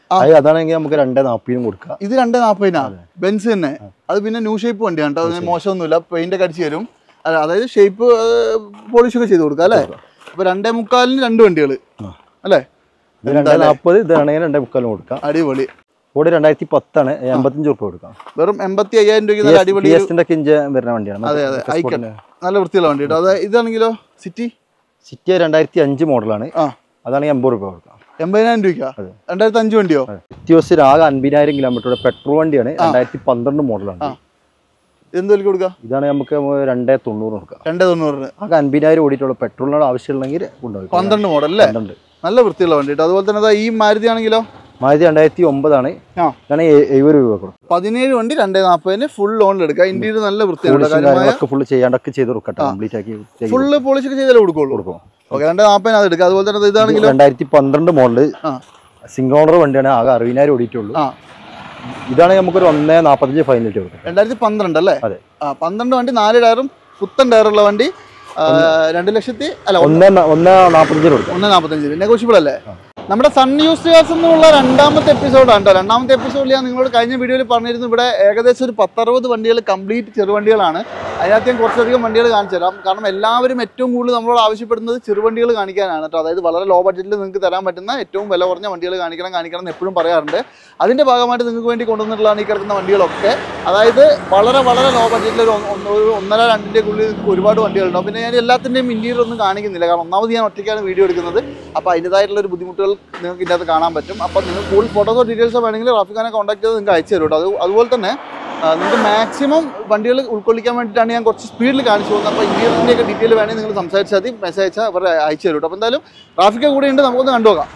അത് അതാണെങ്കിൽ നമുക്ക് രണ്ടേ നാൽപ്പതിനും കൊടുക്കാം ഇത് രണ്ടേ നാൽപ്പതിനാ ബെൻസ് തന്നെ അത് പിന്നെ ന്യൂ ഷേപ്പ് വണ്ടിയാണ് കേട്ടോ അതിന് മോശമൊന്നുമില്ല പെയിന്റ് ഒക്കെ അടിച്ച് തരും അല്ല, അതായത് ഷേപ്പ് പോളിഷ് ഒക്കെ ചെയ്ത് കൊടുക്കാം അല്ലേ അപ്പൊ രണ്ടേ മുക്കാലിന് രണ്ട് വണ്ടികൾ ആ. അല്ലേ ഇത് രണ്ടേ നാൽപ്പത് ഇതാണെങ്കിൽ രണ്ടേ മുക്കാലും കൊടുക്കാം അടിപൊളി കൂടെ രണ്ടായിരത്തി പത്താണ് എൺപത്തഞ്ച് റുപ്യ കൊടുക്കാം വെറും എൺപത്തി അയ്യായിരം രൂപയ്ക്ക് നല്ല അടിപൊളി പി ഒരു- എസിന്റെ ഒക്കെ ഇഞ്ച് വരുന്ന വണ്ടിയാണ് അതെ അതെ മറ്റേ ഐക്കൺ സ്പോർട്ടിന്. നല്ല വൃത്തിയുള്ള വണ്ടി കേട്ടോ അതെ ഇതാണെങ്കിലോ സിറ്റി സിറ്റി രണ്ടായിരത്തി അഞ്ച് മോഡലാണ് ആ അതാണെങ്കിൽ എൺപത് റുപ്യ കൊടുക്കാം എൺപതിനായിരം രൂപയ്ക്കാ അതെ. രണ്ടായിരത്തി അഞ്ച് വണ്ടിയോ എത്തിയോസിൽ ആകെ അൻപതിനായിരം കിലോമീറ്റർ പെട്രോൾ വണ്ടിയാണ് രണ്ടായിരത്തി പന്ത്രണ്ട് മോഡലാണ് എന്ത് വിലക്ക് കൊടുക്കാം ഇതാണ് നമുക്ക് രണ്ടേ തൊണ്ണൂറ് കൊടുക്കാം രണ്ടേ തൊണ്ണൂറിന് ആകെ അൻപതിനായിരം ഓടിയിട്ടുള്ള പെട്രോളിനോട് ആവശ്യമുണ്ടെങ്കിൽ കൊണ്ടുപോയി പന്ത്രണ്ട് മോഡൽ അല്ലേ പന്ത്രണ്ട് നല്ല വൃത്തിയുള്ള വണ്ടി കേട്ടോ അതുപോലെ തന്നെ ദാ ഈ മാരുതി ആണെങ്കിലോ മാരുതി രണ്ടായിരത്തി ഒമ്പതാണ് ആ ഇതാണ് എഴുപത് രൂപ കൊടുക്കും പതിനേഴ് വണ്ടി രണ്ടേ നാൽപ്പതിന് ഫുൾ ലോണിൽ എടുക്കാം ഇന്ത്യയിൽ നല്ല വൃത്തിയാണ് പോളിഷും കാര്യമായ കാര്യങ്ങളൊക്കെ ഫുള്ള് ചെയ്യാണ്ടൊക്കെ ചെയ്ത് കൊടുക്കട്ടെ കംപ്ലീറ്റ് ആക്കി ചെയ്ത് ഫുള്ള് പോളിഷ് ഒക്കെ ചെയ്താലേ കൊടുക്കുള്ളൂ കൊടുക്കും ഓക്കെ രണ്ടേ നാൽപ്പതിന് അത് എടുക്കാം അതുപോലെ തന്നെ ഇതാണെങ്കിലോ രണ്ടായിരത്തി പന്ത്രണ്ട് മോഡല് ആ സിംഗിൾ ഓണർ വണ്ടിയാണ് ആകെ അറുപതിനായിരം ഓടിയിട്ടുള്ളൂ ആ ഇതാണെങ്കിൽ നമുക്കൊരു ഒന്നേ നാൽപ്പത്തഞ്ച് ഫൈനലിറ്റ് കൊടുക്കാം രണ്ടായിരത്തി പന്ത്രണ്ട് അല്ലേ അതെ. ആ പന്ത്രണ്ട് വണ്ടി നാല് ടയറും പുത്തൻ ടയറുള്ള വണ്ടി ആ, രണ്ട് ലക്ഷത്തി അല്ല ഒന്ന് ഒന്നേ ന- ഒന്നേ നാൽപ്പത്തഞ്ചിന് കൊടുക്കാം ഒന്ന് നാൽപ്പത്തഞ്ച് നെഗോഷ്യബിൾ അല്ലേ നമ്മുടെ സൺ ന്യൂസ് കാസ് എന്നുള്ള രണ്ടാമത്തെ എപ്പിസോഡാണ് കേട്ടോ രണ്ടാമത്തെ എപ്പിസോഡിൽ ഞാൻ നിങ്ങളോട് കഴിഞ്ഞ വീഡിയോയിൽ പറഞ്ഞിരുന്നു ഇവിടെ ഏകദേശം ഒരു പത്തറുപത് വണ്ടികൾ കംപ്ലീറ്റ് ചെറുവണ്ടികളാണ് അതിനകത്ത് ഞാൻ കുറച്ചധികം വണ്ടികൾ കാണിച്ചു തരാം കാരണം എല്ലാവരും ഏറ്റവും കൂടുതൽ നമ്മളോട് ആവശ്യപ്പെടുന്നത് ചെറുവണ്ടികൾ കാണിക്കാനാണ് കേട്ടോ അതായത് വളരെ ലോ ബഡ്ജറ്റിൽ നിങ്ങൾക്ക് തരാൻ പറ്റുന്ന ഏറ്റവും വില കുറഞ്ഞ വണ്ടികൾ കാണിക്കണം കാണിക്കണം എന്ന് എപ്പോഴും പറയാറുണ്ട് അതിൻ്റെ ഭാഗമായിട്ട് നിങ്ങൾക്ക് വേണ്ടി കൊണ്ടുവന്നിട്ടുള്ളതാണ് ഈ കിടക്കുന്ന വണ്ടികളൊക്കെ അതായത് വളരെ വളരെ ലോ ബഡ്ജറ്റിൽ ഒരു ഒന്ന് ഒരു ഒന്നര രണ്ടിൻ്റെ ഉള്ളിൽ നിങ്ങൾക്ക് ഒരുപാട് വണ്ടികളുണ്ടാവും പിന്നെ ഞാൻ എല്ലാത്തിൻ്റെയും ഇന്റീരിയർ ഒന്നും കാണിക്കുന്നില്ല കാരണം ഒന്നാമത് ഞാൻ ഒറ്റയ്ക്കാണ് വീഡിയോ എടുക്കുന്നത് അപ്പോൾ അതിൻ്റെതായിട്ടുള്ള ഒരു ബുദ്ധിമുട്ടുകൾ നിങ്ങൾക്ക് ഇതിനകത്ത് കാണാൻ പറ്റും അപ്പോൾ നിങ്ങൾക്ക് കൂടുതൽ ഫോട്ടോസോ ഡീറ്റെയിൽസോ വേണമെങ്കിൽ റാഫിഖാനെ കോൺടാക്ട് ചെയ്ത് നിങ്ങൾക്ക് അയച്ചു തരും കേട്ടോ അത് അതുപോലെ തന്നെ ആ, നിങ്ങൾക്ക് മാക്സിമം വണ്ടികൾ ഉൾക്കൊള്ളിക്കാൻ വേണ്ടിയിട്ടാണ് ഞാൻ കുറച്ച് സ്പീഡിൽ കാണിച്ചു പോകുന്നത് അപ്പോൾ ഇന്റീരിയറിൻ്റെ ഒക്കെ ഡീറ്റെയിൽ വേണമെങ്കിൽ നിങ്ങൾ സംസാരിച്ചാൽ മതി മെസ്സേജ് അയച്ചാൽ അവർ അയച്ചു തരും കേട്ടോ അപ്പോൾ എന്തായാലും റാഫിക്ക കൂടെ ഉണ്ട് നമുക്കൊന്ന് കണ്ടുപോകാം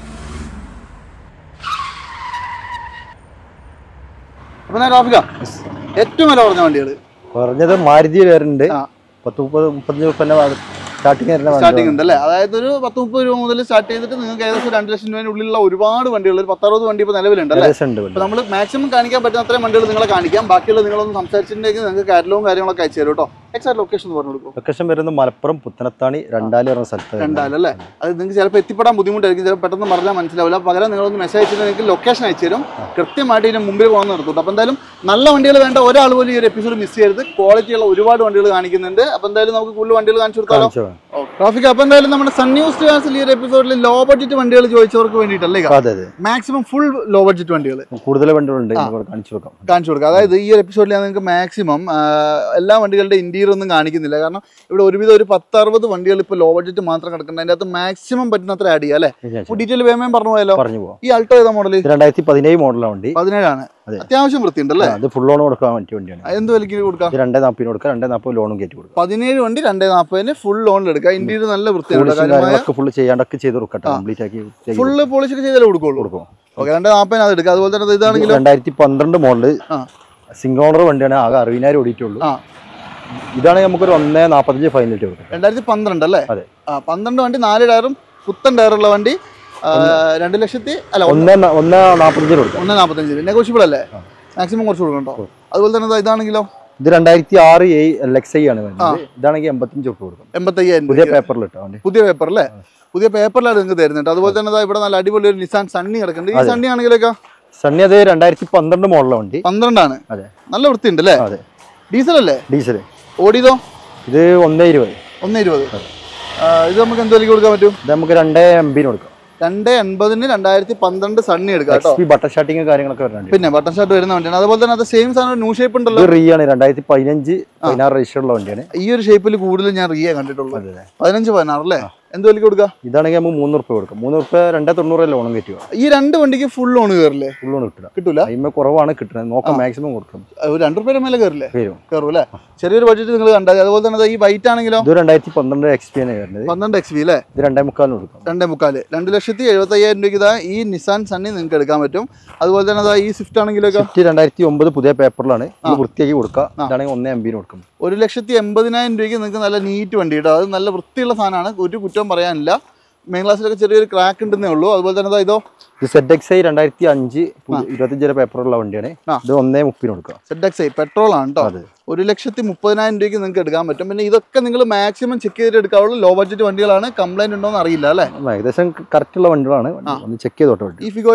അപ്പോൾ ഞാൻ റാഫിക്ക ഏറ്റവും വില കുറഞ്ഞ വണ്ടികൾ കുറഞ്ഞത് മാരുതി വരുന്നുണ്ട് ആ. പത്ത് മുപ്പത് മുപ്പത്തഞ്ച് മുപ്പന്നെ സ്റ്റാർട്ടിങ് വരുന്ന വണ്ടി സ്റ്റാർട്ടിംഗ് ഉണ്ട് അല്ലേ അതായത് ഒരു പത്ത് മുപ്പത് രൂപ മുതൽ സ്റ്റാർട്ട് ചെയ്തിട്ട് നിങ്ങൾക്ക് ഏകദേശം രണ്ട് ലക്ഷം രൂപയുടെ ഉള്ളിലുള്ള ഒരുപാട് വണ്ടികൾ ഒരു പത്തറുപത് വണ്ടി ഇപ്പോൾ നിലവിലുണ്ട് അല്ലേ ഏകദേശം ഉണ്ട് അപ്പോൾ നമ്മൾ മാക്സിമം കാണിക്കാൻ പറ്റുന്ന അത്രയും വണ്ടികൾ നിങ്ങളെ കാണിക്കാം ബാക്കിയുള്ള നിങ്ങളൊന്ന് സംസാരിച്ചിട്ടുണ്ടെങ്കിൽ നിങ്ങൾക്ക് കാറ്റലോഗും കാര്യങ്ങളൊക്കെ അയച്ചു തരും കേട്ടോ എക്സാക്ട് ലൊക്കേഷൻ പറഞ്ഞു കൊടുക്കും ലൊക്കേഷൻ വരുന്നത് മലപ്പുറം പുത്തനത്താണി രണ്ടാല് പറഞ്ഞ സ്ഥലത്ത് വരുന്നത്. രണ്ടാലും അല്ലേ അത് നിങ്ങൾക്ക് ചിലപ്പോൾ എത്തിപ്പെടാൻ ബുദ്ധിമുട്ടായിരിക്കും ചിലപ്പോൾ പെട്ടെന്ന് പറഞ്ഞാൽ മനസ്സിലാവില്ല പകരം നിങ്ങളൊന്ന് മെസ്സേജ് അയച്ചിട്ട് നിങ്ങൾക്ക് ലൊക്കേഷൻ അയച്ചു തരും കൃത്യമായിട്ട് ഇതിന് മുമ്പിൽ പോകുന്ന നിർത്തും അപ്പോൾ എന്തായാലും നല്ല വണ്ടികൾ വേണ്ട ഒരാൾ പോലും ഈ ഒരു എപ്പിസോഡ് മിസ് ചെയ്യരുത് ക്വാളിറ്റിയുള്ള ഒരുപാട് വണ്ടികൾ കാണിക്കുന്നുണ്ട് അപ്പോൾ എന്തായാലും നമുക്ക് കൂടുതൽ വണ്ടികൾ കാണിച്ചു കൊടുത്താലോ കാണിച്ചു തരാം. ട്രാഫിക് അപ്പോൾ എന്തായാലും നമ്മുടെ സൺ ന്യൂസ് ചാൻസിൽ ഈ ഒരു എപ്പിസോഡിൽ ലോ ബഡ്ജറ്റ് വണ്ടികൾ ചോദിച്ചവർക്ക് വേണ്ടിയിട്ടല്ലേ അതെ അതെ മാക്സിമം ഫുൾ ലോ ബഡ്ജറ്റ് വണ്ടികൾ കൂടുതൽ വണ്ടികളുണ്ട് ഇവിടെ കാണിച്ചു കൊടുക്കാം കാണിച്ചു കൊടുക്കുക അതായത് ഈ ഒരു എപ്പിസോഡിൽ ഞാൻ നിങ്ങൾക്ക് മാക്സിമം എല്ലാ വണ്ടികളുടെ ഇന്റീരിയർ ഒന്നും കാണിക്കുന്നില്ല കാരണം ഇവിടെ ഒരുവിധം ഒരു പത്തറുപത് വണ്ടികൾ ഇപ്പോൾ ലോ ബഡ്ജറ്റ് മാത്രം കിടക്കുന്നത് അതിൻ്റെ അകത്ത് മാക്സിമം പറ്റുന്നത്ര ആഡ് ചെയ്യാം അല്ലേ ശരി, ഡീറ്റെയിൽ വേമയും പറഞ്ഞു പോയാലോ പറഞ്ഞു പോവാം ഈ അൾട്ടോ ഏതാ മോഡൽ ഇത് രണ്ടായിരത്തി പതിനേഴ് മോഡലാണ് വണ്ടി പതിനേഴാണ് അതെ. അത്യാവശ്യം വൃത്തിയുണ്ട് അല്ലേ ആ, അത് ഫുൾ ലോൺ കൊടുക്കാൻ പറ്റിയ വണ്ടിയാണ് എന്ത് വിലക്ക് കൊടുക്കാം ഇത് രണ്ടേ നാൽപ്പതിന് കൊടുക്കാം രണ്ടേ നാൽപ്പത് ലോണും കയറ്റി കൊടുക്കാം പതിനേഴ് വണ്ടി രണ്ടേ നാൽപ്പതിന് ഫുൾ ലോണിൽ എടുക്കുക ഇന്റീരിയർ നല്ല വൃത്തിയാണ് പോളിഷും കാര്യമായ കാര്യങ്ങളൊക്കെ ഫുള്ള് ചെയ്യാണ്ടൊക്കെ ചെയ്ത് കൊടുക്കട്ടെ കംപ്ലീറ്റ് ആക്കി ചെയ്ത് ഫുള്ള് പോളിഷ് ഒക്കെ ചെയ്താലേ കൊടുക്കുള്ളൂ കൊടുക്കും ഓക്കെ രണ്ടേ നാൽപ്പതിന് അത് എടുക്കുക അതുപോലെ തന്നെ ഇതാണെങ്കിലും രണ്ടായിരത്തി പന്ത്രണ്ട് മോഡല് ആ സിംഗിൾ ഓണർ വണ്ടിയാണ് ആകെ അറുപതിനായിരം ഓടിയിട്ടുള്ളൂ ആ ഇതാണെങ്കിൽ നമുക്കൊരു ഒന്നേ നാൽപ്പത്തഞ്ച് ഫൈനലിറ്റ് കൊടുക്കാം രണ്ടായിരത്തി പന്ത്രണ്ട് അല്ലേ അതെ. ആ പന്ത്രണ്ട് വണ്ടി നാല് ടയറും പുത്തൻ ടയറുള്ള വണ്ടി ആ, രണ്ട് ലക്ഷത്തി അല്ല ഒന്ന് ഒന്നേ ന- ഒന്നേ നാൽപ്പത്തഞ്ചിന് കൊടുക്കാം ഒന്ന് നാൽപ്പത്തഞ്ച് നെഗോഷ്യബിൾ അല്ലേ മാക്സിമം കുറച്ച് കൊടുക്കണ്ടോ അതുപോലെ തന്നെ ദാ ഇതാണെങ്കിലോ ഇത് രണ്ടായിരത്തി ആറ് എ എൽ എക്സ് ഐ ആണ് വരുന്നത് ഇതാണെങ്കിൽ എൺപത്തഞ്ച് റുപ്യ കൊടുക്കാം എൺപത്തയ്യായിരം പുതിയ രൂപ പേപ്പറിൽ ഇട്ടോ വണ്ടി പുതിയ പേപ്പർ അല്ലേ പുതിയ പേപ്പറിലാണ് നിങ്ങൾക്ക് തരുന്നുണ്ട് അതുപോലെ തന്നെ ദാ ഇവിടെ നല്ല അടിപൊളി ഒരു നിസാൻ സണ്ണി കിടക്കുന്നുണ്ട് ഈ സണ്ണി ആണെങ്കിലൊക്കെ സണ്ണി അത് രണ്ടായിരത്തി പന്ത്രണ്ട് മോഡലാണ് വണ്ടി പന്ത്രണ്ടാണ് അതെ നല്ല വൃത്തിയുണ്ട് അല്ലേ അതെ ഡീസൽ അല്ലേ ഡീസൽ ഓടിയതോ ഇത് ഒന്നേ ഇരുപത് ഒന്ന് ഇരുപത് ആ, ഇത് നമുക്ക് എന്ത് വിലക്ക് കൊടുക്കാൻ പറ്റും ഇത് നമുക്ക് രണ്ടേ എംബിന് കൊടുക്കാം രണ്ട് എൺപതിന് രണ്ടായിരത്തി പന്ത്രണ്ട് സണ്ണി എടുക്കാം എക്സ് കേട്ടോ പി ബട്ടർ ഷാട്ടിങ് കാര്യങ്ങളൊക്കെ വരുന്നുണ്ട് പിന്നെ ബട്ടൺ ഷർട്ട് വരുന്ന വണ്ടിയാണ് അതുപോലെ തന്നെ അത് സെയിം സാധനം ന്യൂ ഷേപ്പ് ഉണ്ടല്ലോ ഇത് റീ ആണ് രണ്ടായിരത്തി പതിനഞ്ച് പതിനാറ് രജിസ്റ്റർ ഉള്ള വണ്ടിയാണ് ഈ ഒരു ഷേപ്പിൽ കൂടുതൽ ഞാൻ റിയ കണ്ടിട്ടുള്ളൂ അതെ അതെ പതിനഞ്ച് പതിനാറ് അല്ലേ എന്ത് വിലക്ക് കൊടുക്കുക ഇതാണെങ്കിൽ നമുക്ക് മൂന്ന് റുപ്യ കൊടുക്കാം മൂന്ന് റുപ്യ രണ്ടേ തൊണ്ണൂറ് ലോണും കയറ്റുക ഈ രണ്ട് വണ്ടിക്ക് ഫുൾ ലോൺ കയറില്ലേ ഫുൾ ലോൺ കിട്ടുക കിട്ടൂല അതിന്മേൽ കുറവാണ് കിട്ടുന്നത് നോക്കാം മാക്സിമം കൊടുക്കാം ഒരു രണ്ട് റുപ്യ മേലെ കയറില്ലേ വരും കയറും അല്ലേ ചെറിയൊരു ബഡ്ജറ്റ് നിങ്ങൾ കണ്ടാൽ അതുപോലെ തന്നെ ദാ ഈ വൈറ്റ് ആണെങ്കിലോ ഇത് രണ്ടായിരത്തി പന്ത്രണ്ട് എക്സ് പി ആണ് വരുന്നത് പന്ത്രണ്ട് എക്സ് വി അല്ലേ ഇത് രണ്ടേ മുക്കാലിന് കൊടുക്കാം രണ്ടേ മുക്കാല് രണ്ട് ലക്ഷത്തി എഴുപത്തി അയ്യായിരം രൂപയ്ക്ക് ഇതാ ഈ നിസാൻ സണ്ണി നിങ്ങൾക്ക് എടുക്കാൻ പറ്റും അതുപോലെ തന്നെ ദാ ഈ സ്വിഫ്റ്റ് ആണെങ്കിലൊക്കെ ഫിഫ്റ്റി രണ്ടായിരത്തി ഒമ്പത് പുതിയ പേപ്പറിലാണ് ഇത് വൃത്തിയാക്കി കൊടുക്കുക ഇതാണെങ്കിൽ ഒന്നേ എംബിന് കൊടുക്കും ഒരു ലക്ഷത്തി എൺപതിനായിരം രൂപയ്ക്ക് നിങ്ങൾക്ക് നല്ല നീറ്റ് വണ്ടി കേട്ടോ അത് നല്ല വൃത്തിയുള്ള സാധനമാണ് ഒരു കുറ്റവും പറയാനില്ല മെയിൻ ക്ലാസ്സിലൊക്കെ ചെറിയൊരു ക്രാക്ക് ഉണ്ടെന്നേ ഉള്ളൂ അതുപോലെ തന്നെ ദാ ഇതോ ഇത് സെഡ് എക്സ് ഐ രണ്ടായിരത്തി അഞ്ച് ഇരുപത്തഞ്ചര പേപ്പറുള്ള വണ്ടിയാണ് ആ. ഇത് ഒന്നേ മുപ്പിന് കൊടുക്കുക സെഡ് എക്സ് ഐ പെട്രോൾ ആണ് കേട്ടോ അതെ ഒരു ലക്ഷത്തി മുപ്പതിനായിരം രൂപയ്ക്ക് നിങ്ങൾക്ക് എടുക്കാൻ പറ്റും പിന്നെ ഇതൊക്കെ നിങ്ങൾ മാക്സിമം ചെക്ക് ചെയ്തിട്ട് എടുക്കാവുള്ളൂ ലോ ബഡ്ജറ്റ് വണ്ടികളാണ് കംപ്ലൈന്റ് ഉണ്ടോ എന്ന് അറിയില്ല അല്ലേ ഏകദേശം കറക്റ്റ് ഉള്ള വണ്ടികളാണ് ഒന്ന് ചെക്ക് ചെയ്തോട്ടെ വണ്ടി ഈ ഫിഗോയോ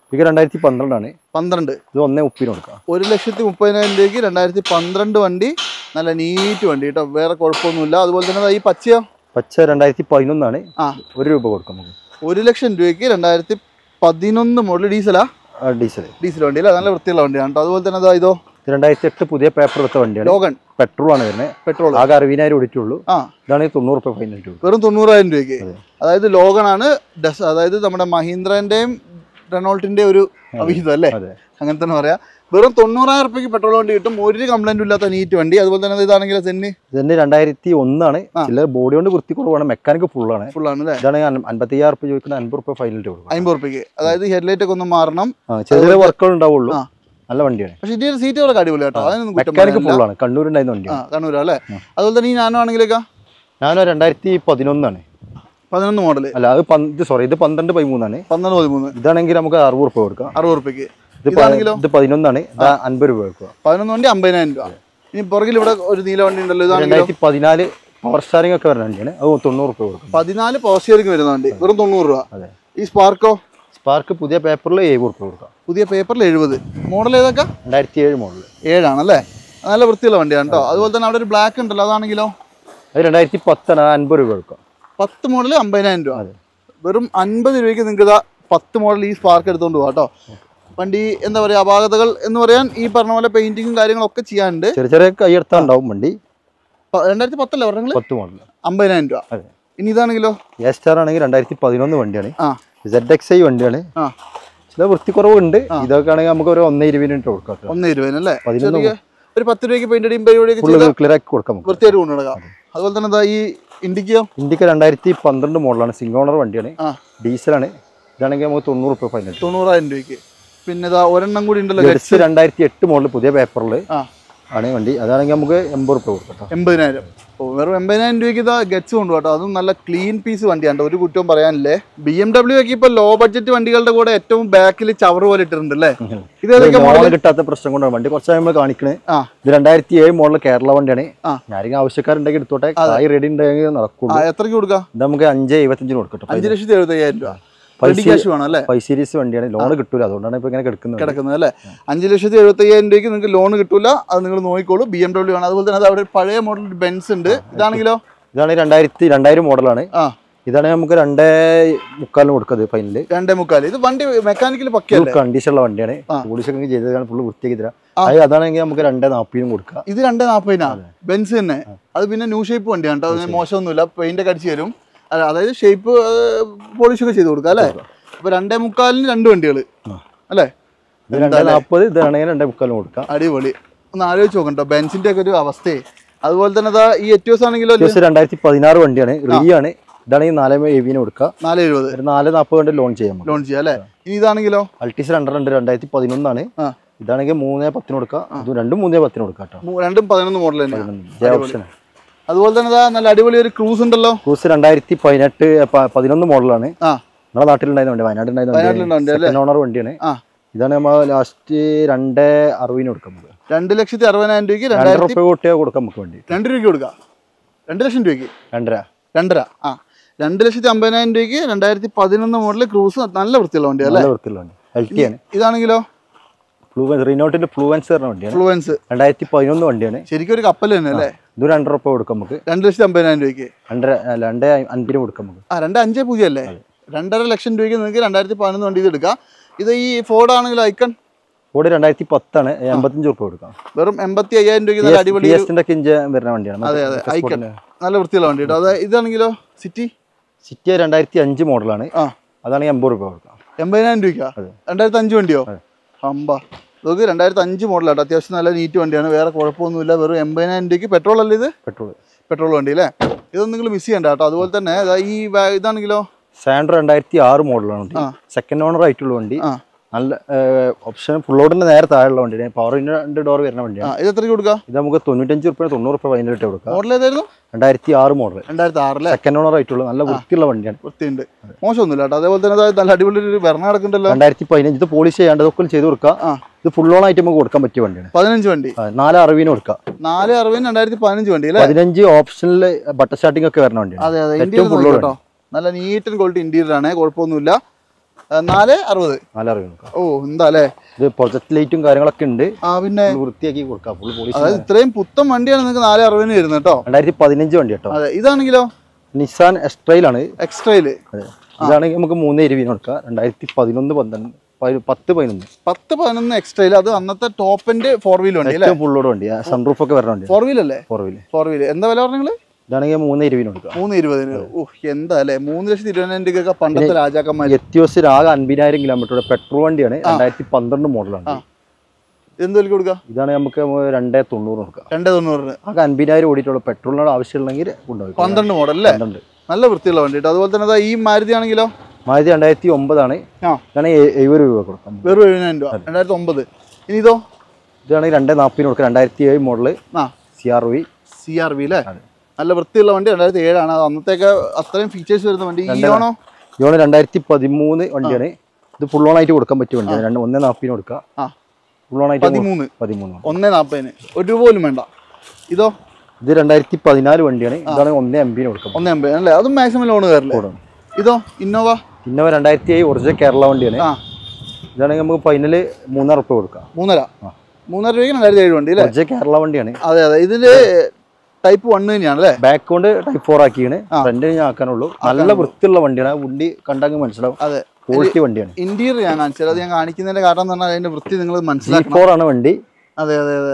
ഇത് രണ്ടായിരത്തി പന്ത്രണ്ടാണ് പന്ത്രണ്ട് ഇത് ഒന്നേ മുപ്പിന് കൊടുക്കാം ഒരു ലക്ഷത്തി മുപ്പതിനായിരം രൂപയ്ക്ക് രണ്ടായിരത്തി പന്ത്രണ്ട് വണ്ടി നല്ല നീറ്റ് വണ്ടി കേട്ടോ വേറെ കുഴപ്പമൊന്നുമില്ല അതുപോലെ തന്നെ ദാ ഈ പച്ചയോ പച്ച രണ്ടായിരത്തി പതിനൊന്നാണ് ആ ഒരു രൂപ കൊടുക്കാം നമുക്ക് ഒരു ലക്ഷം രൂപയ്ക്ക് രണ്ടായിരത്തി പതിനൊന്ന് മോഡൽ ഡീസലാ ആ, ഡീസൽ ഡീസൽ വണ്ടി അല്ലേ നല്ല വൃത്തിയുള്ള വണ്ടിയാണ് കേട്ടോ അതുപോലെ തന്നെ ദാ ഇതോ ഇത് രണ്ടായിരത്തി എട്ട് പുതിയ പേപ്പർ എടുത്ത വണ്ടിയാണ് ലോഗൺ പെട്രോൾ ആണ് വരുന്നത് പെട്രോൾ ആകെ അറുപതിനായിരം ഓടിറ്റുള്ളൂ ആ ഇതാണ് തൊണ്ണൂറ് റുപ്യ ഫൈനൽ രൂപ വെറും തൊണ്ണൂറായിരം രൂപയ്ക്ക് അതെ. അതായത് ലോഗൺ ആണ് ഡസ് അതായത് നമ്മുടെ മഹീന്ദ്രന്റെയും റെനോൾട്ടിന്റെ ഒരു അവിഹിതം അല്ലേ അതെ അങ്ങനെ തന്നെ പറയാം വെറും തൊണ്ണൂറായിരം റുപ്യക്ക് പെട്രോൾ വണ്ടി കിട്ടും ഒരു കംപ്ലൈന്റും ഇല്ലാത്ത നീറ്റ് വണ്ടി അതുപോലെ തന്നെ ഇതാണെങ്കിൽ സെന്നി ഇതിന്റെ രണ്ടായിരത്തി ഒന്നാണ് ആ. ചില ബോഡി കൊണ്ട് വൃത്തി കുറവാണ് മെക്കാനിക്ക് ഫുള്ളാണ് ഫുൾ ആണ് അല്ലേ ഇതാണ് അൻപത്തി അയ്യായിരം റുപ്യ ചോദിക്കുന്നത് അൻപത് റുപ്യ ഫൈനൽ കൊടുക്കും അമ്പത് റുപ്യക്ക് അതായത് ഹെഡ്ലൈറ്റ് ഒക്കെ ഒന്ന് മാറണം ആ ചെറിയ ചെറിയ വർക്കുകൾ ഉണ്ടാവുള്ളൂ ആ. നല്ല വണ്ടിയാണ് പക്ഷെ ഇതിന്റെ സീറ്റുകളൊക്കെ അടിപൊളി കേട്ടോ അതിനൊന്നും കുറ്റം മെക്കാനിക്ക് പറയാനില്ല. ഫുള്ളാണ് കണ്ണൂരുണ്ടായിരുന്ന ആ വണ്ടിയാണ് കണ്ണൂരാ അല്ലേ അതുപോലെ തന്നെ ഈ നാനോ ആണെങ്കിലേക്കാ ഞാൻ രണ്ടായിരത്തി പതിനൊന്നാണ് പതിനൊന്ന് മോഡല് അല്ല അത് പന്ത് സോറി ഇത് പന്ത്രണ്ട് പതിമൂന്നാണ് പന്ത്രണ്ട് പതിമൂന്ന് ഇതാണെങ്കിൽ നമുക്ക് അറുപത് റുപ്യ കൊടുക്കാം അറുപത് റുപ്യക്ക് ഇത് പ- ഇതാണെങ്കിലോ ഇത് പതിനൊന്നാണ് ഇത് അൻപത് രൂപ കൊടുക്കുക പതിനൊന്ന് വണ്ടി അമ്പതിനായിരം രൂപ ഇനി പുറകിൽ ഇവിടെ ഒരു നീല വണ്ടി ഉണ്ടല്ലോ ഇതാണെങ്കിലോ രണ്ടായിരത്തി പതിനാല് പവർ സ്റ്റാറിംഗ് ഒക്കെ വരുന്ന വണ്ടിയാണ് അത് തൊണ്ണൂറ് റുപ്യ കൊടുക്കും പതിനാല് പവർ സ്റ്റിയറിംഗ് വരുന്ന വണ്ടി വെറും തൊണ്ണൂറ് രൂപ അതെ ഈ സ്പാർക്കോ സ്പാർക്ക് പുതിയ പേപ്പറിൽ എഴുപത് റുപ്യ കൊടുക്കാം പുതിയ പേപ്പറിൽ എഴുപത് മോഡൽ ഏതൊക്കെ രണ്ടായിരത്തി ഏഴ് മോഡൽ ഏഴാണല്ലേ അത് നല്ല വൃത്തിയുള്ള വണ്ടിയാണ് കേട്ടോ അതുപോലെ തന്നെ അവിടെ ഒരു ബ്ലാക്ക് ഉണ്ടല്ലോ അതാണെങ്കിലോ അത് രണ്ടായിരത്തി പത്താണ് അത് അൻപത് രൂപ കൊടുക്കാം പത്ത് മോഡൽ അമ്പതിനായിരം രൂപ അതെ. വെറും അൻപത് രൂപയ്ക്ക് നിങ്ങൾക്ക് ഇതാ പത്ത് മോഡൽ ഈ സ്പാർക്ക് എടുത്തുകൊണ്ട് പോകാം കേട്ടോ വണ്ടി എന്താ പറയുക അപാകതകൾ എന്ന് പറയാൻ ഈ പറഞ്ഞ പോലെ പെയിന്റിങ്ങും കാര്യങ്ങളൊക്കെ ചെയ്യാനുണ്ട് ചെറിയ ചെറിയ കൈയെടുത്താൽ ഉണ്ടാവും വണ്ടി പ- രണ്ടായിരത്തി പത്തല്ലേ പറഞ്ഞത് പത്ത് മോഡൽ അമ്പതിനായിരം രൂപ അതെ ഇനി ഇതാണെങ്കിലോ എ സ്റ്റാർ ആണെങ്കിൽ രണ്ടായിരത്തി പതിനൊന്ന് വണ്ടിയാണ് ആ സെഡ് എക്സ് ഐ വണ്ടിയാണ് ആ ചില വൃത്തിക്കുറവുണ്ട് ഇതൊക്കെ ആണെങ്കിൽ നമുക്ക് ഒരു ഒന്നേ ഇരുപതിന് കൊടുക്കാം കേട്ടോ. ഒന്ന് ഇരുപതിനല്ലേ പതിനൊന്ന് ചെറിയ ഒരു പത്ത് രൂപയ്ക്ക് പെയിന്റ് അടിയും പരിപാടിയൊക്കെ ഫുള്ള് ചെയ്താൽ ക്ലിയർ ആക്കി കൊടുക്കാം നമുക്ക് വൃത്തിയായിട്ട് കൊണ്ടുനടക്കാം അതുപോലെ തന്നെ ഇതാ ഈ ഇൻഡിക്കോ ഇന്ത്യക്ക് രണ്ടായിരത്തി പന്ത്രണ്ട് മോഡലാണ് സിംഗ് ഓണർ വണ്ടിയാണ് ആ ഡീസലാണ് ഇതാണെങ്കിൽ നമുക്ക് തൊണ്ണൂറ് റുപ്യ ഫൈനൽ തൊണ്ണൂറായിരം രൂപയ്ക്ക് പിന്നെ ഇതാ ഒരെണ്ണം കൂടി ഉണ്ടല്ലോ ഗഡ്സ് രണ്ടായിരത്തി എട്ട് മോഡൽ പുതിയ പേപ്പറിൽ ആ ആണ് വണ്ടി അതാണെങ്കിൽ നമുക്ക് എൺപത് റുപ്യ കൊടുക്കാം കേട്ടോ. എൺപതിനായിരം ഓ വെറും എൺപതിനായിരം രൂപയ്ക്ക് ഇതാ ഗറ്റ്സ് കൊണ്ടു കേട്ടോ അതും നല്ല ക്ലീൻ പീസ് വണ്ടിയാണ് ഒരു കുറ്റവും പറയാനില്ലേ ബി എം ഡബ്ല്യു ഒക്കെ ഇപ്പൊ ലോ ബഡ്ജറ്റ് വണ്ടികളുടെ കൂടെ ഏറ്റവും ബാക്കിൽ ചവറ് പോലെ ഇട്ടിട്ടുണ്ട് അല്ലേ ഇത് ഏതൊക്കെ ലോൺ കിട്ടാത്ത പ്രശ്നം കൊണ്ടാണ് വണ്ടി കുറച്ചായി നമ്മൾ കാണിക്കണേ ആ ഇത് രണ്ടായിരത്തി ഏഴ് മോഡൽ കേരള വണ്ടിയാണ് ആ. ഞാനെങ്കിൽ ആവശ്യക്കാരുണ്ടെങ്കിൽ എടുത്തോട്ടെ കായ് റെഡി ഉണ്ടെങ്കിൽ നടക്കുള്ളൂ ആ എത്രയ്ക്ക് കൊടുക്കാം ഇത് നമുക്ക് അഞ്ച് എഴുപത്തഞ്ചിന് കൊടുക്കട്ടെ അഞ്ച് ലക്ഷത്തി എഴുപത്തി അയ്യായിരം രൂപ പൈസ- റെഡി ക്യാഷ് വേണം അല്ലേ ഫൈവ് സീരീസ് വണ്ടിയാണ് ലോൺ കിട്ടൂല അതുകൊണ്ടാണ് ഇപ്പൊ ഇങ്ങനെ കിടക്കുന്നത് കിടക്കുന്നത് അല്ലേ അഞ്ച് ലക്ഷത്തി എഴുപത്തി അയ്യായിരം രൂപയ്ക്ക് നിങ്ങൾക്ക് ലോൺ കിട്ടൂല അത് നിങ്ങൾ നോക്കിക്കോളൂ ബി എം ഡബ്ല്യു ആണ് അതുപോലെ തന്നെ അത് അവിടെ ഒരു പഴയ മോഡൽ ബെൻസ് ഉണ്ട് ഇതാണെങ്കിലോ ഇതാണ് രണ്ടായിരത്തി രണ്ടായിരം മോഡലാണ് ആ ഇതാണ് നമുക്ക് രണ്ടേ മുക്കാലിന് കൊടുക്കുന്നത് ഫൈനല് രണ്ടേ മുക്കാല് ഇത് വണ്ടി മെക്കാനിക്കൽ പക്കയല്ലേ കണ്ടീഷനുള്ള വണ്ടിയാണ് ആ. പോലീസൊക്കെ ചെയ്തതാണ് ഫുള്ള് വൃത്തിയാക്കി തരാം ആ. അത് അതാണെങ്കിൽ നമുക്ക് രണ്ടേ നാൽപ്പതിനും കൊടുക്കാം ഇത് രണ്ടേ നാൽപ്പതിനാ ബെൻസ് തന്നെ അത് പിന്നെ ന്യൂ ഷേപ്പ് വണ്ടിയാണ് കേട്ടോ അതിന് മോശമൊന്നുമില്ല പെയിന്റ് ഒക്കെ അടിച്ച് തരും അല്ല, അതായത് ഷേപ്പ് പോളിഷ് ഒക്കെ ചെയ്ത് കൊടുക്കാം അല്ലേ അപ്പൊ രണ്ടേ മുക്കാലിന് രണ്ട് വണ്ടികൾ ആ. അല്ലേ ഇത് രണ്ടേ നാൽപ്പത് ഇതാണെങ്കിൽ രണ്ടേ മുക്കാലിന് കൊടുക്കാം അടിപൊളി ഒന്ന് ആലോചിച്ച് നോക്കണ്ടോ ബെൻസിന്റെ ഒക്കെ ഒരു അവസ്ഥയെ അതുപോലെ തന്നെ ഇതാ ഈ എറ്റിയോസ് ആണെങ്കിലോ ദിവസം രണ്ടായിരത്തി പതിനാറ് വണ്ടിയാണ് റീ ആണ് ഇതാണെങ്കിൽ നാല് എവിന് കൊടുക്കാം നാല് എഴുപത് ഒരു നാല് നാൽപ്പത് വണ്ടി ലോൺ ചെയ്യാം നമുക്ക് ലോൺ ചെയ്യാം അല്ലേ ഇനി ഇതാണെങ്കിലോ അൾട്ടീസ് രണ്ടെണ്ണം രണ്ടായിരത്തി പതിനൊന്നാണ് ആ ഇതാണെങ്കിൽ മൂന്നേ പത്തിന് കൊടുക്കാം ഇത് രണ്ടും മൂന്നേ പത്തിന് കൊടുക്കാം കേട്ടോ മൂ- രണ്ടും പതിനൊന്ന് മോഡൽ തന്നെയാണ് ജെ ഓപ്ഷൻ അതുപോലെ തന്നെ ഇതാ നല്ല അടിപൊളി ഒരു ക്രൂസ് ഉണ്ടല്ലോ ക്രൂസ് രണ്ടായിരത്തി പതിനെട്ട് പ- പതിനൊന്ന് മോഡലാണ് ആ നമ്മുടെ നാട്ടിലുണ്ടായിരുന്ന വണ്ടി വയനാട്ടിൽ വയനാട്ടിലുണ്ടായിരുന്ന വണ്ടി അല്ലേ? സെക്കൻഡ് ഓണർ വണ്ടിയാണ് ആ ഇതാണ് നമ്മൾ ലാസ്റ്റ് രണ്ടേ അറുപതിന് കൊടുക്കാം നമുക്ക് രണ്ട് ലക്ഷത്തി അറുപതിനായിരം രൂപയ്ക്ക് രണ്ടര രണ്ടായിരത്തി റുപ്യ കൂട്ടിയാൽ കൊടുക്കാം നമുക്ക് വേണ്ടി രണ്ട് രൂപയ്ക്ക് കൊടുക്കാം രണ്ട് ലക്ഷം രൂപയ്ക്ക് രണ്ടര രണ്ടര ആ രണ്ട് ലക്ഷത്തി അമ്പതിനായിരം രൂപയ്ക്ക് രണ്ടായിരത്തി പതിനൊന്ന് മോഡൽ ക്രൂസ് നല്ല വൃത്തിയുള്ള വണ്ടി അല്ലേ നല്ല വൃത്തിയുള്ള വണ്ടി എൽ ടി ആണ് ഇതാണെങ്കിലോ ഫ്ലൂവൻസ് റിനോട്ടിന്റെ ഫ്ലൂവൻസ് പറഞ്ഞ വണ്ടിയാണ് ഫ്ലുവൻസ് രണ്ടായിരത്തി പതിനൊന്ന് വണ്ടിയാണ് ശരിക്കും ഒരു കപ്പൽ തന്നെ അല്ലേ ഇത് രണ്ടര റുപ്യ കൊടുക്കാം നമുക്ക് രണ്ട് ലക്ഷത്തി അമ്പതിനായിരം രൂപയ്ക്ക് രണ്ടര അല്ല, രണ്ടേ അൻപതിന് കൊടുക്കാം നമുക്ക് ആ രണ്ട് അഞ്ച് പൂജ്യം അല്ലേ രണ്ടര ലക്ഷം രൂപയ്ക്ക് നിങ്ങൾക്ക് രണ്ടായിരത്തി പതിനൊന്ന് വണ്ടി ഇത് എടുക്കാം ഇത് ഈ ഫോർഡ് ആണെങ്കിൽ ഐക്കൺ ഇവിടെ രണ്ടായിരത്തി പത്താണ് എൺപത്തഞ്ച് റുപ്യ കൊടുക്കാം വെറും എൺപത്തി അയ്യായിരം രൂപയ്ക്ക് നല്ല അടിപൊളി പി എസിന്റെ ഒക്കെ ഇഞ്ച് വരുന്ന വണ്ടിയാണ് അതെ അതെ മറ്റേ ഐക്കൺ സ്പോർട്ടിന്റെ. നല്ല വൃത്തിയുള്ള വണ്ടി കേട്ടോ അത് ഇതാണെങ്കിലോ സിറ്റി സിറ്റി രണ്ടായിരത്തി അഞ്ച് മോഡലാണ് ആ അതാണെങ്കിൽ എൺപത് റുപ്യ കൊടുക്കാം എൺപതിനായിരം രൂപയ്ക്കാ അതെ. രണ്ടായിരത്തി അഞ്ച് വണ്ടിയോ അതെ. അമ്പ ഇതൊക്കെ രണ്ടായിരത്തി അഞ്ച് മോഡലാട്ടോ അത്യാവശ്യം നല്ല നീറ്റ് വണ്ടിയാണ് വേറെ കുഴപ്പമൊന്നുമില്ല വെറും എൺപതിനായിരം രൂപയ്ക്ക് പെട്രോൾ അല്ലേ ഇത് പെട്രോൾ പെട്രോൾ വണ്ടി അല്ലേ ഇതൊന്നും നിങ്ങൾ മിസ് ചെയ്യണ്ട കേട്ടോ അതുപോലെ തന്നെ ദാ ഈ വാ- ഇതാണെങ്കിലോ സാൻഡ്രോ രണ്ടായിരത്തി ആറ് മോഡലാണ് വണ്ടി ആ. സെക്കൻഡ് ഓണർ ആയിട്ടുള്ള വണ്ടി ആ നല്ല ഓപ്ഷൻ ഫുൾ ഓടിന്റെ നേരെ താഴെയുള്ള വണ്ടിയാണ് പവർ രണ്ട് ഡോർ വരുന്ന ആ വണ്ടിയാണ് ഇത് എത്രയ്ക്ക് കൊടുക്കാം ഇത് നമുക്ക് തൊണ്ണൂറ്റഞ്ച് റുപ്യ തൊണ്ണൂറ് റുപ്യ ഫൈനലിട്ട് കൊടുക്കാം മോഡൽ ഏതായിരുന്നു രണ്ടായിരത്തി ആറ് മോഡൽ രണ്ടായിരത്തി ആറിലെ സെക്കൻഡ് ഓണർ ആയിട്ടുള്ള നല്ല വൃത്തിയുള്ള വണ്ടിയാണ് വൃത്തിയുണ്ട് മോശമൊന്നുമില്ല കേട്ടോ അതേപോലെ തന്നെ ദാ നല്ല അടിപൊളി ഒരു വെറണ കിടക്കുന്നുണ്ടല്ലോ രണ്ടായിരത്തി പതിനഞ്ച് ഇത് പോളിഷ് ചെയ്യാണ്ടതൊക്കെ ചെയ്ത് കൊടുക്കാം ആ ഇത് ഫുൾ ഓൺ ആയിട്ട് നമുക്ക് കൊടുക്കാൻ പറ്റിയ വണ്ടിയാണ് പതിനഞ്ച് വണ്ടി ആ, നാല് അറുപതിന് കൊടുക്കാം നാല് അറുപതിന് രണ്ടായിരത്തി പതിനഞ്ച് വണ്ടി അല്ലേ പതിനഞ്ച് ഓപ്ഷനിൽ ബട്ടർ സ്റ്റാർട്ടിംഗ് ഒക്കെ വരുന്ന വണ്ടിയാണ് അതെ അതെ ഏറ്റവും ഇന്ത്യയിൽ full കേട്ടോ നല്ല നീറ്റ് ആൻഡ് ക്വാളിറ്റി ഇന്റീരിയർ ആണ് കുഴപ്പമൊന്നുമില്ല ആ, നാല് അറുപത് നാലറിവ് കൊടുക്കാം ഓ എന്താ അല്ലേ ഇത് പ്രൊജക്ട് ലൈറ്റും കാര്യങ്ങളൊക്കെ ഉണ്ട് ആ പിന്നെ full വൃത്തിയാക്കി കൊടുക്കാം ഫുൾ പോലീസ് അതായത് ഇത്രയും പുത്തൻ വണ്ടിയാണ് നിങ്ങൾക്ക് നാല് അറുപതിന് വരുന്നത് കേട്ടോ രണ്ടായിരത്തി പതിനഞ്ച് വണ്ടി കേട്ടോ അതെ ഇതാണെങ്കിലോ നിസാൻ എക്സ്ട്രയിലാണ് എക്സ്ട്രയില് അതെ ഇതാണെങ്കിൽ നമുക്ക് മൂന്ന് ഇരുപതിന് കൊടുക്കാം രണ്ടായിരത്തി പതിനൊന്ന് പന്ത്രണ്ട് പതി- പത്ത് പതിനൊന്ന് പത്ത് പതിനൊന്ന് എക്സ്ട്രയിൽ അത് അന്നത്തെ ടോപ്പ് എൻഡ് ഫോർ വീൽ വണ്ടി അല്ലേ ഏറ്റവും ഫുള്ളോട് വണ്ടി സൺറൂഫ് ഒക്കെ വരുന്ന വണ്ടി ഫോർ വീൽ അല്ലേ ഫോർ വീല് ഫോർ വീൽ എന്താ വില പറഞ്ഞത് ഇതാണെങ്കിൽ മൂന്ന് ഇരുപതിന് കൊടുക്കാം മൂന്ന് ഇരുപതിന് ഓഹ് എന്താ അല്ലേ മൂന്ന് ലക്ഷത്തി ഇരുപതിനായിരം രൂപയൊക്കെ പണ്ടത്തെ രാജാക്കന്മാർ എത്തിയോസിൽ ആകെ അൻപതിനായിരം കിലോമീറ്റർ പെട്രോൾ വണ്ടിയാണ് രണ്ടായിരത്തി പന്ത്രണ്ട് മോഡലാണ് എന്ത് വിലക്ക് കൊടുക്കുക ഇതാണ് നമുക്ക് രണ്ടേ തൊണ്ണൂറ് കൊടുക്കാം രണ്ടേ തൊണ്ണൂറിന് ആകെ അൻപതിനായിരം ഓടിയിട്ടുള്ള പെട്രോളിനോട് ആവശ്യമുണ്ടെങ്കിൽ ഉണ്ടാവും പന്ത്രണ്ട് മോഡൽ അല്ലേ പന്ത്രണ്ട് നല്ല വൃത്തിയുള്ള വണ്ടി കേട്ടോ അതുപോലെ തന്നെ ദാ ഈ മാരുതി ആണെങ്കിലോ മാരുതി രണ്ടായിരത്തി ഒമ്പതാണ് ആ ഇതാണ് എ- എഴുപത് രൂപ കൊടുക്കാം വെറും എഴുപതിനായിരം രൂപ രണ്ടായിരത്തി ഒമ്പത് ഇനി ഇതോ ഇതാണെങ്കിൽ രണ്ടേ നാൽപ്പതിന് കൊടുക്കാം രണ്ടായിരത്തി ഏഴ് മോഡല് ആ C R V C R V അല്ലേ അതെ. നല്ല വൃത്തിയുള്ള വണ്ടി രണ്ടായിരത്തി ഏഴാണ് അത് അന്നത്തേക്ക് അത്രയും ഫീച്ചേഴ്സ് വരുന്ന വണ്ടി ഈയോണോ ഇതാണ് രണ്ടായിരത്തി പതിമൂന്ന് വണ്ടിയാണ് ഇത് ഫുൾ ഓൺ ആയിട്ട് കൊടുക്കാൻ പറ്റിയ വണ്ടിയാണ് രണ്ട് ഒന്നേ നാൽപ്പതിന് കൊടുക്കാം ആ ഫുൾ ഓൺ ആയിട്ട് പതിമൂന്ന് പതിമൂന്ന് ഒന്നേ നാൽപ്പതിന് ഒരു രൂപ പോലും വേണ്ട ഇതോ ഇത് രണ്ടായിരത്തി പതിനാല് വണ്ടിയാണ് ഇതാണ് ഒന്നേ അമ്പതിന് കൊടുക്കാം ഒന്നേ അമ്പത് അല്ലേ അതും മാക്സിമം ലോൺ കയറില്ലേ കൊടുക്കണം. ഇതോ ഇന്നോവ പിന്നെ രണ്ടായിരത്തി ഏഴ് ഒറിജിനൽ കേരള വണ്ടിയാണ് ആ ഇതാണെങ്കിൽ നമുക്ക് ഫൈനല് മൂന്നായിരം ഉറുപ്പ കൊടുക്കാം മൂന്നര ആ. മൂന്നര രൂപയ്ക്ക് രണ്ടായിരത്തി ഏഴ് വണ്ടി അല്ലേ ഒറിജിനൽ കേരള വണ്ടിയാണ് അതെ അതെ ഇതിന്റെ ടൈപ്പ് വൺ തന്നെയാണ് അല്ലേ ബാക്ക് കൊണ്ട് ടൈപ്പ് ഫോർ ആക്കിയാണ് ഫ്രണ്ട് ഞാൻ ആക്കാനുള്ളൂ നല്ല വൃത്തിയുള്ള വണ്ടിയാണ് ആ വണ്ടി കണ്ടാൽ മനസ്സിലാവും അതെ ക്വാളിറ്റി വണ്ടിയാണ് ഇന്റീരിയർ ഞാൻ കാണിച്ചത് അത് ഞാൻ കാണിക്കുന്നതിന്റെ കാരണം എന്ന് പറഞ്ഞാൽ അതിന്റെ വൃത്തി നിങ്ങൾ ജി മനസ്സിലാക്കണം ഫോർ ആണ് വണ്ടി അതെ അതെ അതെ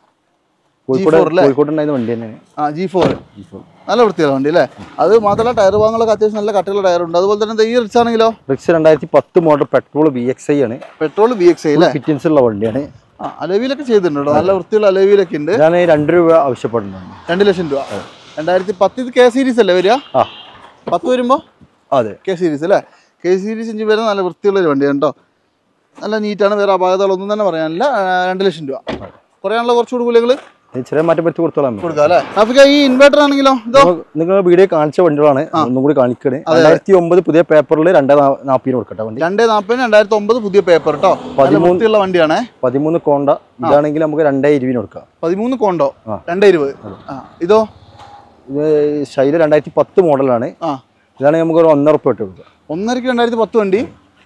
കോഴിക്കോട് G4 അല്ലേ? കോഴിക്കോട് ഉണ്ടായിരുന്ന വണ്ടി തന്നെയാണ് ആ ജി ഫോർ G4. നല്ല വൃത്തിയുള്ള വണ്ടി അല്ലേ അത് മാത്രമല്ല ടയർ ഭാഗങ്ങളൊക്കെ അത്യാവശ്യം നല്ല കട്ടിയുള്ള ടയർ ഉണ്ട് അതുപോലെ തന്നെ ദേ ഈ റിച്ച് ആണെങ്കിലോ റിക്സ് രണ്ടായിരത്തി പത്ത് model petrol B X I ആണ് പെട്രോൾ ബി എക്സ് ഐ അല്ലേ ഫിറ്റിൻസ് ഉള്ള വണ്ടിയാണ് ആ അലവിലൊക്കെ ചെയ്തിട്ടുണ്ട് കേട്ടോ. നല്ല വൃത്തിയുള്ള അലവിലൊക്കെ ഉണ്ട് ഞാൻ രണ്ട് രൂപ ആവശ്യപ്പെടുന്നുണ്ട് രണ്ട് ലക്ഷം രൂപ രണ്ടായിരത്തി പത്ത് ഇത് കെ സീരീസ് അല്ലേ വരിക ആ പത്ത് വരുമ്പോൾ അതെ കെ സീരീസ് അല്ലേ കെ സീരീസ് ഇഞ്ചി വരുന്ന നല്ല വൃത്തിയുള്ള ഒരു വണ്ടിയാണ് കേട്ടോ നല്ല നീറ്റാണ് വേറെ അപാകതകളൊന്നും തന്നെ പറയാനില്ല ആ, രണ്ട് ലക്ഷം രൂപ കുറയാനുള്ള കുറച്ചുകൂടി വിലകൾ ഇത് ചെറിയ മാറ്റം പറ്റി കൊടുത്തോളാം കൊടുക്കാം അല്ലേ അപ്പൊ ഈ ഇൻവെർട്ടർ ആണെങ്കിലോ ഇതോ നിങ്ങൾ വീഡിയോ കാണിച്ച വണ്ടികളാണ് ഒന്നും കൂടി കാണിക്കണേ രണ്ടായിരത്തി ഒമ്പത് പുതിയ പേപ്പറിൽ രണ്ടേ നാ- നാൽപ്പതിന് കൊടുക്കട്ടെ വണ്ടി രണ്ടേ നാൽപ്പതിന് രണ്ടായിരത്തി ഒമ്പത് പുതിയ പേപ്പർ കേട്ടോ നല്ല പതിമൂന്ന് വൃത്തിയുള്ള വണ്ടിയാണേ പതിമൂന്ന് കോണ്ട ഇതാണെങ്കിൽ നമുക്ക് രണ്ടേ ഇരുപതിന് കൊടുക്കാം പതിമൂന്ന് കോണ്ടോ ആ. രണ്ടേ ഇരുപത് ആ ഇതോ ഇത് ശൈല രണ്ടായിരത്തി പത്ത് മോഡലാണ് ആ ഇതാണെങ്കിൽ നമുക്ക് ഒരു ഒന്നര ഉറുപ്പ ഇട്ട് കൊടുക്കാം ഒന്നരക്ക് രണ്ടായിരത്തി പത്ത് വണ്ടി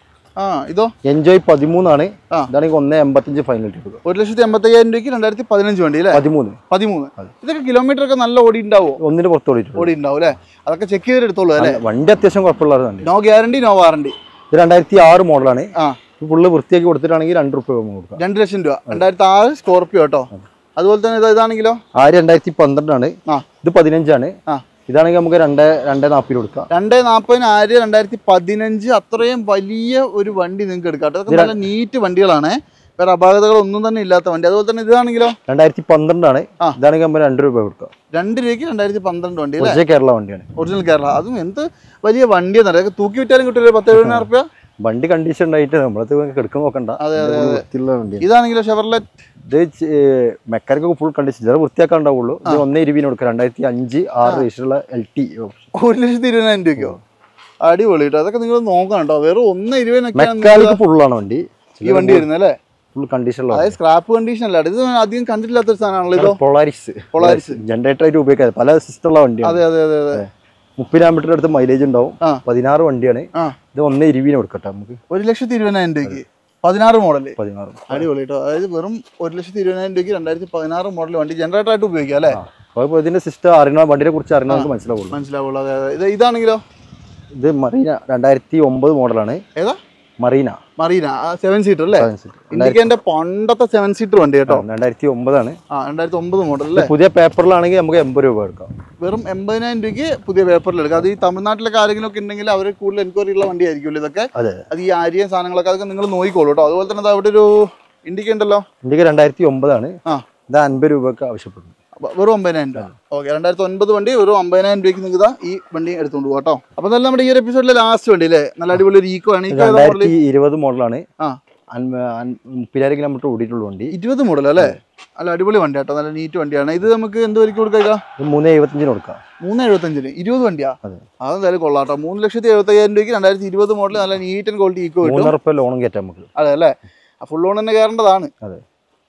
ആ ഇതോ എൻജോയ് പതിമൂന്നാണ് ആ. ഇതാണെങ്കിൽ ഒന്നേ എൺപത്തഞ്ച് ഫൈനൽ ഇട്ട് കൊടുക്കാം ഒരു ലക്ഷത്തി എൺപത്തി അയ്യായിരം രൂപയ്ക്ക് രണ്ടായിരത്തി പതിനഞ്ച് വണ്ടി അല്ലേ പതിമൂന്ന് പതിമൂന്ന് ഇതൊക്കെ കിലോമീറ്റർ ഒക്കെ നല്ല ഓടി ഉണ്ടാവോ ഒന്നിന് പുറത്ത് ഓടിയിട്ടുണ്ട് ഓടി ഉണ്ടാവും അല്ലേ അതൊക്കെ ചെക്ക് ചെയ്തിട്ട് എടുത്തോളൂ അല്ലേ വണ്ടി അത്യാവശ്യം കുഴപ്പമുള്ള വണ്ടി നോ ഗ്യാരണ്ടി നോ വാറണ്ടി ഇത് രണ്ടായിരത്തി ആറ് മോഡലാണ് ആ ഫുള്ള് വൃത്തിയാക്കി കൊടുത്തിട്ടാണെങ്കിൽ രണ്ട് റുപ്യ കൊടുക്കാം രണ്ട് ലക്ഷം രൂപ രണ്ടായിരത്തി ആറ് സ്കോർപ്പിയോ കേട്ടോ അതുപോലെ തന്നെ ഇത് ഇതാണെങ്കിലോ ആര് രണ്ടായിരത്തി പന്ത്രണ്ടാണ് ആ ഇത് പതിനഞ്ചാണ് ആ ഇതാണെങ്കിൽ നമുക്ക് രണ്ട് രണ്ടേ നാൽപ്പതിന് കൊടുക്കാം രണ്ട് നാൽപ്പതിന് ആര് രണ്ടായിരത്തി പതിനഞ്ച് അത്രയും വലിയ ഒരു വണ്ടി നിങ്ങൾക്ക് എടുക്കാം കേട്ടോ. അതൊക്കെ നല്ല നീറ്റ് വണ്ടികളാണ് വേറെ അപാകതകൾ ഒന്നും തന്നെ ഇല്ലാത്ത വണ്ടി അതുപോലെ തന്നെ ഇതാണെങ്കിലോ രണ്ടായിരത്തി പന്ത്രണ്ടാണ് ആ. ഇതാണെങ്കിൽ നമുക്ക് രണ്ട് രൂപ കൊടുക്കാം രണ്ട് രൂപയ്ക്ക് രണ്ടായിരത്തി പന്ത്രണ്ട് വണ്ടി അല്ലേ ഒറിജിനൽ കേരള വണ്ടിയാണ് ഒറിജിനൽ കേരള അതും എന്ത് വലിയ വണ്ടിയെന്ന് അറിയാം തൂക്കി വിറ്റാലും കിട്ടില്ല പത്ത് എഴുപതിനായിരം റുപ്യ വണ്ടി കണ്ടീഷൻ ഉണ്ടായിട്ട് നമ്മളത് കിടക്കാൻ നോക്കണ്ട അതെ, അതെ, ഇത് വൃത്തിയുള്ള വണ്ടിയാണ് ഇതാണെങ്കിലോ ഷെവർലെറ്റ് ഇത് മെക്കാനിക്കൊക്കെ ഫുൾ കണ്ടീഷൻ ചില വൃത്തിയാക്കാൻ ഉണ്ടാവുള്ളൂ ഇത് ഒന്നേ ഇരുപതിന് കൊടുക്കാം രണ്ടായിരത്തി അഞ്ച് ആറ് രജിസ്റ്ററുള്ള എൽ ടി ഒരു ലക്ഷത്തി ഇരുപതിനായിരം രൂപയ്ക്കോ അടിപൊളി കേട്ടോ അതൊക്കെ നിങ്ങൾ നോക്കണം കേട്ടോ വെറും ഒന്ന് ഇരുപതിനൊക്കെയാണ് മെക്കാനിക്ക് ഫുള്ളാണ് വണ്ടി ഈ വണ്ടി വരുന്നത് അല്ലേ ഫുൾ കണ്ടീഷനുള്ള അതായത് സ്ക്രാപ്പ് കണ്ടീഷൻ അല്ല ഇത് അധികം കണ്ടിട്ടില്ലാത്തൊരു സാധനമാണല്ലോ ഇതോ പൊളാരിസ് Polaris. ജനറേറ്റർ ആയിട്ട് ഉപയോഗിക്കാം പല സിസ്റ്റം ഉള്ള വണ്ടിയാണ് അതെ അതെ അതെ അതെ മുപ്പതിനാമീറ്റർ അടുത്ത് മൈലേജ് ഉണ്ടാവും ആ. പതിനാറ് വണ്ടിയാണ് ആ ഇത് ഒന്നേ ഇരുപതിന് കൊടുക്കട്ടെ നമുക്ക് ഒരു ലക്ഷത്തി ഇരുപതിനായിരം രൂപയ്ക്ക് പതിനാറ് മോഡല് പതിനാറ് അടിപൊളി കേട്ടോ അതായത് വെറും ഒരു ലക്ഷത്തി ഇരുപതിനായിരം രൂപയ്ക്ക് രണ്ടായിരത്തി പതിനാറ് മോഡൽ വണ്ടി ജനറേറ്റർ ആയിട്ട് ഉപയോഗിക്കാം അല്ലേ അപ്പോൾ ഇതിന്റെ സിസ്റ്റം അറിയണ വണ്ടിനെ കുറിച്ച് അറിയണ നമുക്ക് മനസ്സിലാവുള്ളൂ മനസ്സിലാവുള്ളൂ അതെ അതെ ഇത് ഇതാണെങ്കിലോ ഇത് മറീന രണ്ടായിരത്തി ഒമ്പത് മോഡലാണ് ഏതാ മറീന മറീന സെവൻ സീറ്റർ അല്ലേ ഇന്ത്യക്കാന്റെ പണ്ടത്തെ സെവൻ സീറ്റർ വണ്ടി കേട്ടോ രണ്ടായിരത്തി ഒമ്പതാണ് ആ രണ്ടായിരത്തി ഒമ്പത് മോഡൽ അല്ലേ പുതിയ പേപ്പറിലാണെങ്കിൽ നമുക്ക് എൺപത് രൂപ എടുക്കാം വെറും എൺപതിനായിരം രൂപയ്ക്ക് പുതിയ പേപ്പറിൽ എടുക്കാം അത് ഈ തമിഴ്നാട്ടിലൊക്കെ ആരെങ്കിലും ഒക്കെ ഉണ്ടെങ്കിൽ അവർ കൂടുതൽ എൻക്വയറി ഉള്ള വണ്ടി ആയിരിക്കുമല്ലോ ഇതൊക്കെ അതെ അത് ഈ ആര്യൻ സാധനങ്ങളൊക്കെ അതൊക്കെ നിങ്ങൾ നോക്കിക്കോളൂ കേട്ടോ അതുപോലെ തന്നെ ദാ അവിടെ ഒരു ഇൻഡിക്ക ഉണ്ടല്ലോ ഇന്ത്യക്ക് രണ്ടായിരത്തി ഒമ്പതാണ് ആ ഇത് അൻപത് രൂപക്ക് ആവശ്യപ്പെടുന്നു അപ്പൊ വെറും ഒമ്പതിനായിരം രൂപ ഓക്കെ രണ്ടായിരത്തി ഒൻപത് വണ്ടി വെറും ഒമ്പതിനായിരം രൂപയ്ക്ക് നിങ്ങൾക്ക് ദാ ഈ വണ്ടി എടുത്തുകൊണ്ട് പോകാം കേട്ടോ അപ്പൊ നല്ല നമ്മുടെ ഈ ഒരു എപ്പിസോഡിലെ ലാസ്റ്റ് വണ്ടി അല്ലേ നല്ല അടിപൊളി ഒരു ഈക്കോ ആണ് ഈക്കോ ഏതാ മോഡൽ രണ്ടായിരത്തി ഇരുപത് മോഡലാണ് ആ മുപ്പതിനായിരം കിലോമീറ്റർ ഓടിയിട്ടുള്ള വണ്ടി ഇരുപത് മോഡൽ അല്ലേ നല്ല അടിപൊളി വണ്ടി കേട്ടോ നല്ല നീറ്റ് വണ്ടിയാണ് ഇത് നമുക്ക് എന്ത് വരിക്ക് കൊടുക്കുക ഇത് മൂന്ന് എഴുപത്തഞ്ചിന് കൊടുക്കാം മൂന്ന് എഴുപത്തഞ്ചിന് ഇരുപത് വണ്ടിയാ അതെ. അതെന്തായാലും കൊള്ളാം കേട്ടോ മൂന്ന് ലക്ഷത്തി എഴുപത്തി അയ്യായിരം രൂപയ്ക്ക് രണ്ടായിരത്തി ഇരുപത് മോഡൽ നല്ല നീറ്റ് ആൻഡ് ക്വാളിറ്റി ഈക്കോ കിട്ടും മൂന്നര റുപ്യ ലോണും കയറ്റാം നമുക്ക് അതെ അല്ലേ ഫുൾ ഓൺ തന്നെ കയറേണ്ടതാണ് അതെ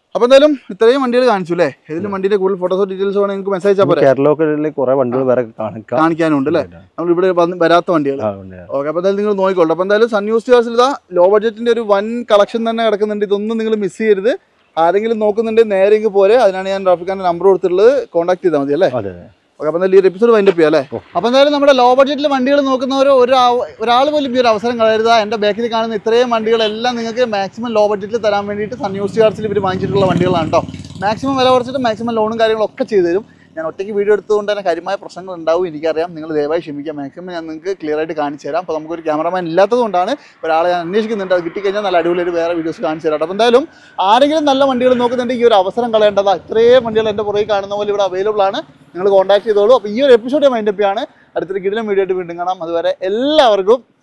അപ്പോൾ എന്തായാലും ഇത്രയും വണ്ടികൾ കാണിച്ചു അല്ലേ ഏതെങ്കിലും വണ്ടിയുടെ കൂടുതൽ ഫോട്ടോസോ ഡീറ്റെയിൽസ് വേണമെങ്കിൽ നിങ്ങൾക്ക് മെസ്സേജ് അയച്ചാൽ പോരെ കേരളത്തിൽ കുറെ വണ്ടികൾ വേറെ കാണിക്കാം കാണിക്കാനുണ്ട് അല്ലേ നമ്മൾ ഇവിടെ വന്ന് വരാത്ത വണ്ടികൾ ആ, ഉണ്ട്. ഓക്കെ അപ്പോൾ എന്തായാലും നിങ്ങൾ നോക്കിക്കോളൂ അപ്പോൾ എന്തായാലും സൺ യൂസ് യൂസിൽ ഇതാ ലോ ബഡ്ജറ്റിന്റെ ഒരു വൻ കളക്ഷൻ തന്നെ കിടക്കുന്നുണ്ട് ഇതൊന്നും നിങ്ങൾ മിസ് ചെയ്യരുത് ആരെങ്കിലും നോക്കുന്നുണ്ട് നേരെ ഇങ്ങ് പോരെ അതിനാണ് ഞാൻ ട്രാഫിക്കാൻ്റെ നമ്പർ കൊടുത്തിട്ടുള്ളത് കോൺടാക്ട് ചെയ്താൽ മതി അല്ലേ അതെ ഓക്കെ അപ്പോൾ എന്തായാലും ഈ ഒരു എപ്പിസോഡ് വൈൻഡപ്പ് ചെയ്യാം അല്ലേ അപ്പോൾ എന്തായാലും നമ്മുടെ ലോ ബഡ്ജറ്റിൽ വണ്ടികൾ നോക്കുന്നവർ ഒരു ഒരാൾ പോലും ഈ ഒരു അവസരം കളയരുത് എൻ്റെ ബാക്കിൽ കാണുന്ന ഇത്രയും വണ്ടികളെല്ലാം നിങ്ങൾക്ക് മാക്സിമം ലോ ബഡ്ജറ്റിൽ തരാൻ വേണ്ടിയിട്ട് സൺ യൂസ് ചാർജിൽ ഇവർ വാങ്ങിച്ചിട്ടുള്ള വണ്ടികളാണ് കേട്ടോ മാക്സിമം വില കുറച്ചിട്ട് മാക്സിമം ലോണും കാര്യങ്ങളൊക്കെ ചെയ്തു തരും ഞാൻ ഒറ്റയ്ക്ക് വീഡിയോ എടുത്തുകൊണ്ട് തന്നെ കാര്യമായ പ്രശ്നങ്ങൾ ഉണ്ടാവും എനിക്കറിയാം നിങ്ങൾ ദയവായി ക്ഷമിക്കുക മാക്സിമം ഞാൻ നിങ്ങൾക്ക് ക്ലിയർ ആയിട്ട് കാണിച്ചു തരാം അപ്പോൾ നമുക്കൊരു ക്യാമറമാൻ ഇല്ലാത്തത് കൊണ്ടാണ് ഒരാളെ ഞാൻ അന്വേഷിക്കുന്നുണ്ട് അത് കിട്ടിക്കഴിഞ്ഞാൽ നല്ല അടിപൊളിയായിട്ട് വേറെ വീഡിയോസ് കാണിച്ചു തരാം അപ്പോൾ എന്തായാലും ആരെങ്കിലും നല്ല വണ്ടികൾ നോക്കുന്നുണ്ടെങ്കിൽ ഈ ഒരു അവസരം കളയേണ്ടതാ ഇത്രയും വണ്ടികൾ എൻ്റെ പുറകെ കാണുന്ന പോലെ ഇവിടെ അവൈലബിൾ ആണ് നിങ്ങൾ കോൺടാക്ട് ചെയ്തോളൂ അപ്പോൾ ഈ ഒരു എപ്പിസോഡ് മൈൻഡപ്പ് ആണ് അടുത്തൊരു കിടിലം വീഡിയോ ആയിട്ട് വീണ്ടും കാണാം അതുവരെ എല്ലാവർക്കും